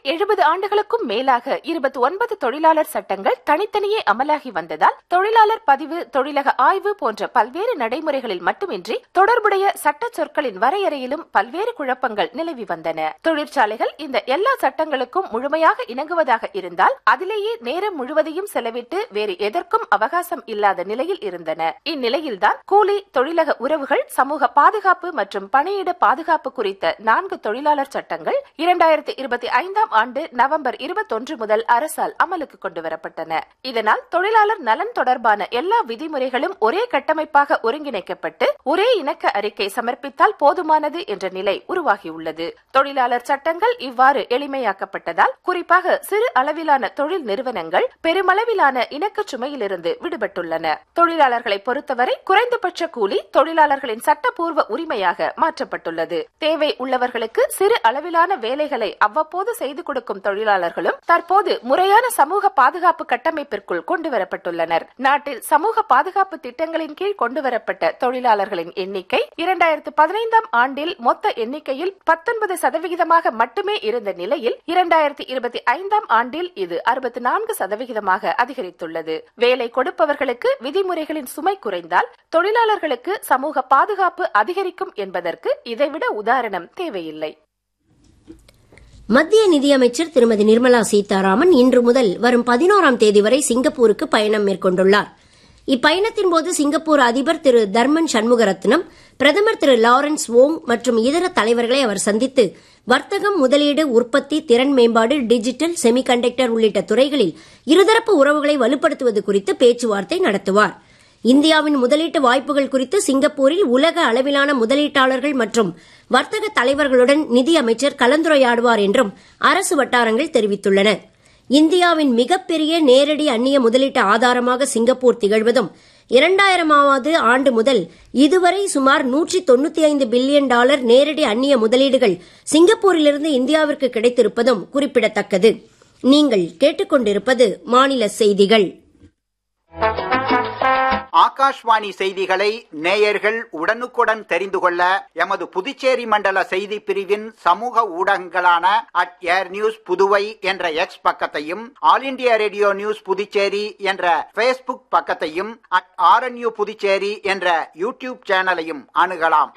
எழுபது ஆண்டுகளுக்கும் மேலாக இருபத்தி ஒன்பது தொழிலாளர் சட்டங்கள் தனித்தனியே அமலாகி வந்ததால் தொழிலாளர் பதிவு தொழிலக ஆய்வு போன்ற பல்வேறு நடைமுறைகளில் மட்டுமின்றி தொடர்புடைய சட்ட சொற்களின் வரையறையிலும் பல்வேறு குழப்பங்கள் நிலவி வந்தன தொழிற்சாலைகள் இந்த எல்லா சட்டங்களுக்கும் முழுமையாக இணங்குவதாக இருந்தால் அதிலேயே நேரம் முழுவதையும் செலவிட்டு வேறு எதற்கும் அவகாசம் இல்லாத நிலையில் இருந்தன இந்நிலையில்தான் கூலி தொழிலக உறவுகள் சமூக பாதுகாப்பு மற்றும் பணியிட பாதுகாப்பு குறித்த நான்கு தொழிலாளர் சட்டங்கள் இரண்டாயிரத்தி இருபத்தி ஐந்தாம் ஆண்டு நவம்பர் இருபத்தொன்று முதல் அரசால் அமலுக்கு கொண்டு வரப்பட்டன இதனால் தொழிலாளர் நலன் தொடர்பான எல்லா விதிமுறைகளும் ஒரே கட்டமைப்பாக ஒருங்கிணைக்கப்பட்டு ஒரே இணக்க அறிக்கை சமர்ப்பித்தால் போதுமானது என்ற நிலை உருவாகியுள்ளது தொழிலாளர் சட்டங்கள் இவ்வாறு எளிமையாக்கப்பட்டதால் குறிப்பாக சிறு அளவிலான தொழில் நிறுவனங்கள் பெருமளவிலான இணக்க சுமையிலிருந்து விடுபட்டுள்ளன தொழிலாளர்களை பொறுத்தவரை குறைந்தபட்ச கூலி தொழிலாளர்களின் சட்டப்பூர்வ உரிமையாக மாற்றப்பட்டுள்ளது தேவை உள்ளவர்களுக்கு சிறு அளவிலான வேலைகளை அவ்வப்போது செய்து கொடுக்கும் தொழிலாளர்களும் தற்போது முறையான சமூக பாதுகாப்பு கட்டமைப்பிற்குள் கொண்டுவரப்பட்டுள்ளனர் நாட்டில் சமூக பாதுகாப்பு திட்டங்களின் கீழ் கொண்டுவரப்பட்ட தொழிலாளர்களின் எண்ணிக்கை இரண்டாயிரத்து பதினைந்தாம் ஆண்டில் மொத்த எண்ணிக்கையில் பத்தொன்பது சதவிகிதமாக மட்டுமே இருந்த நிலையில் இரண்டாயிரத்தி இருபத்தி ஐந்தாம் ஆண்டில் இது அறுபத்தி நான்கு சதவிகிதமாக அதிகரித்துள்ளது வேலை கொடுப்பவர்களுக்கு விதிமுறைகளின் சுமை குறைந்தால் தொழிலாளர்களுக்கு சமூக பாதுகாப்பு அதிகரிக்கும் என்பதற்கு இதைவிட உதாரணம் தேவையில்லை மத்திய நிதியமைச்சர் திருமதி நிர்மலா சீதாராமன் இன்று முதல் வரும் பதினோராம் தேதி வரை சிங்கப்பூருக்கு பயணம் மேற்கொண்டுள்ளார் இப்பயணத்தின் போது சிங்கப்பூர் அதிபர் திரு தர்மன் சண்முகரத்னம் பிரதமர் திரு லாரன்ஸ் வோங் மற்றும் இதர தலைவர்களை அவர் சந்தித்து வர்த்தகம் முதலீடு உற்பத்தி திறன் மேம்பாடு டிஜிட்டல் செமிகண்டக்டர் உள்ளிட்ட துறைகளில் இருதரப்பு உறவுகளை வலுப்படுத்துவது குறித்து பேச்சுவார்த்தை நடத்துவார் இந்தியாவின் முதலீட்டு வாய்ப்புகள் குறித்து சிங்கப்பூரில் உலக அளவிலான முதலீட்டாளர்கள் மற்றும் வர்த்தக தலைவர்களுடன் நிதி அமைச்சர் கலந்துரையாடுவார் என்றும் அரசு வட்டாரங்கள் தெரிவித்துள்ளன இந்தியாவின் மிகப்பெரிய நேரடி அந்நிய முதலீட்டு ஆதாரமாக சிங்கப்பூர் திகழ்வதும் இரண்டாயிரமாவது ஆண்டு முதல் இதுவரை சுமார் நூற்றி தொண்ணூத்தி ஐந்து பில்லியன் டாலர் நேரடி அந்நிய முதலீடுகள் சிங்கப்பூரிலிருந்து இந்தியாவிற்கு கிடைத்திருப்பதும் குறிப்பிடத்தக்கது நீங்கள் கேட்டுக்கொண்டிருப்பது மாநில செய்திகள் ஆகாஷ்வாணி செய்திகளை நேயர்கள் உடனுக்குடன் தெரிந்து கொள்ள எமது புதுச்சேரி மண்டல செய்தி பிரிவின் சமூக ஊடகங்களான அட் ஏர் நியூஸ் புதுவை என்ற எக்ஸ் பக்கத்தையும் All India Radio News Puducherry என்ற பேஸ்புக் பக்கத்தையும் அட் ஆர்என்யூ புதுச்சேரி என்ற யூடியூப் சேனலையும் அணுகலாம்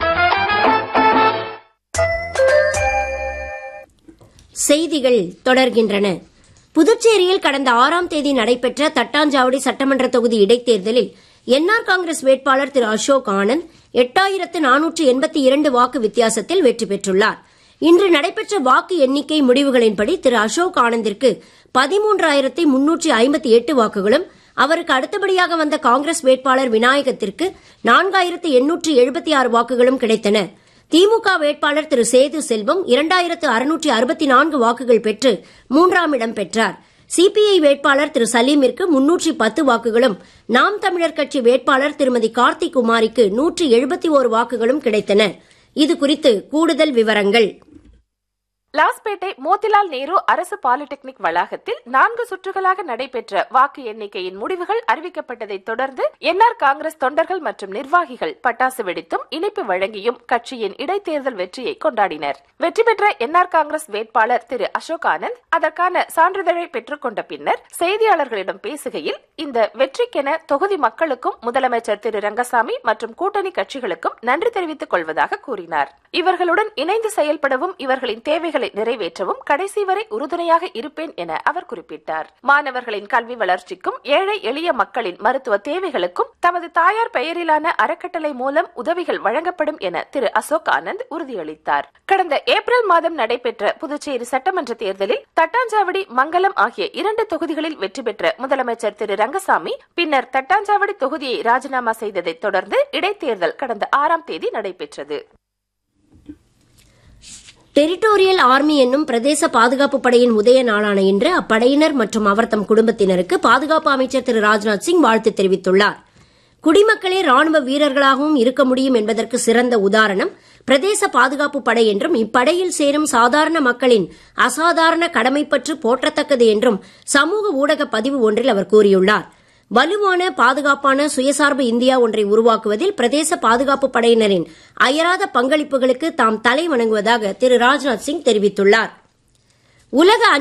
செய்திகள் தொடர்கின்றன புதுச்சேரியில் கடந்த ஆறாம் தேதி நடைபெற்ற தட்டாஞ்சாவடி சட்டமன்ற தொகுதி இடைத்தேர்தலில் என்ஆர் காங்கிரஸ் வேட்பாளர் திரு அசோக் ஆனந்த் எட்டாயிரத்து நானூற்று எண்பத்தி இரண்டு வாக்கு வித்தியாசத்தில் வெற்றி பெற்றுள்ளார் இன்று நடைபெற்ற வாக்கு எண்ணிக்கை முடிவுகளின்படி திரு அசோக் ஆனந்திற்கு பதிமூன்றாயிரத்தி முன்னூற்றி ஐம்பத்தி எட்டு வாக்குகளும் அவருக்கு அடுத்தபடியாக வந்த காங்கிரஸ் வேட்பாளர் விநாயகத்திற்கு நான்காயிரத்து எண்ணூற்று எழுபத்தி ஆறு வாக்குகளும் கிடைத்தன திமுக வேட்பாளர் திரு சேது செல்வம் இரண்டாயிரத்து அறுநூற்றி அறுபத்தி நான்கு வாக்குகள் பெற்று மூன்றாம் இடம் பெற்றார் சிபிஐ வேட்பாளர் திரு சலீமிற்கு முன்னூற்றி பத்து வாக்குகளும் நாம் தமிழர் கட்சி வேட்பாளர் திருமதி கார்த்திக் குமாரிக்கு நூற்றி எழுபத்தி ஓரு வாக்குகளும் கிடைத்தன இது குறித்து கூடுதல் விவரங்கள் லாஸ்பேட்டை மோதிலால் நேரு அரசு பாலிடெக்னிக் வளாகத்தில் நான்கு சுற்றுகளாக நடைபெற்ற வாக்கு எண்ணிக்கையின் முடிவுகள் அறிவிக்கப்பட்டதை தொடர்ந்து என்ஆர் காங்கிரஸ் தொண்டர்கள் மற்றும் நிர்வாகிகள் பட்டாசு வெடித்தும் இனிப்பு வழங்கியும் கட்சியின் இடைத்தேர்தல் வெற்றியை கொண்டாடினர் வெற்றி பெற்ற என்ஆர் காங்கிரஸ் வேட்பாளர் திரு அசோக் ஆனந்த் அதற்கான சான்றிதழை பெற்றுக் கொண்ட பின்னர் செய்தியாளர்களிடம் பேசுகையில் இந்த வெற்றிக்கென தொகுதி மக்களுக்கும் முதலமைச்சர் திரு ரங்கசாமி மற்றும் கூட்டணி கட்சிகளுக்கும் நன்றி தெரிவித்துக் கொள்வதாக கூறினார் இவர்களுடன் இணைந்து செயல்படவும் இவர்களின் தேவைகளை நிறைவேற்றவும் கடைசி வரை உறுதுணையாக இருப்பேன் என அவர் குறிப்பிட்டார் மாணவர்களின் கல்வி வளர்ச்சிக்கும் ஏழை எளிய மக்களின் மருத்துவ தேவைகளுக்கும் தமது தாயார் பெயரிலான அறக்கட்டளை மூலம் உதவிகள் வழங்கப்படும் என திரு அசோக் ஆனந்த் உறுதியளித்தார் கடந்த ஏப்ரல் மாதம் நடைபெற்ற புதுச்சேரி சட்டமன்ற தேர்தலில் தட்டாஞ்சாவடி மங்கலம் ஆகிய இரண்டு தொகுதிகளில் வெற்றி பெற்ற முதலமைச்சர் திரு ரங்கசாமி பின்னர் தட்டாஞ்சாவடி தொகுதியை ராஜினாமா செய்ததைத் தொடர்ந்து இடைத்தேர்தல் கடந்த ஆறாம் தேதி நடைபெற்றது டெரிட்டோரியல் ஆர்மி என்னும் பிரதேச பாதுகாப்பு படையின் உதய நாளான இன்று அப்படையினர் மற்றும் அவர் தம் குடும்பத்தினருக்கு பாதுகாப்பு அமைச்சர் திரு ராஜ்நாத் சிங் வாழ்த்து தெரிவித்துள்ளார் குடிமக்களே ராணுவ வீரர்களாகவும் இருக்க முடியும் என்பதற்கு சிறந்த உதாரணம் பிரதேச பாதுகாப்பு படை என்றும் இப்படையில் சேரும் சாதாரண மக்களின் அசாதாரண கடமைப்பற்று போற்றத்தக்கது என்றும் சமூக ஊடக பதிவு ஒன்றில் அவர் கூறியுள்ளார் வலுவான பாதுகாப்பான சுயசார்பு இந்தியா ஒன்றை உருவாக்குவதில் பிரதேச பாதுகாப்பு படையினரின் அயராத பங்களிப்புகளுக்கு தாம் தலை வணங்குவதாக திரு ராஜ்நாத் சிங் தெரிவித்துள்ளார் உலக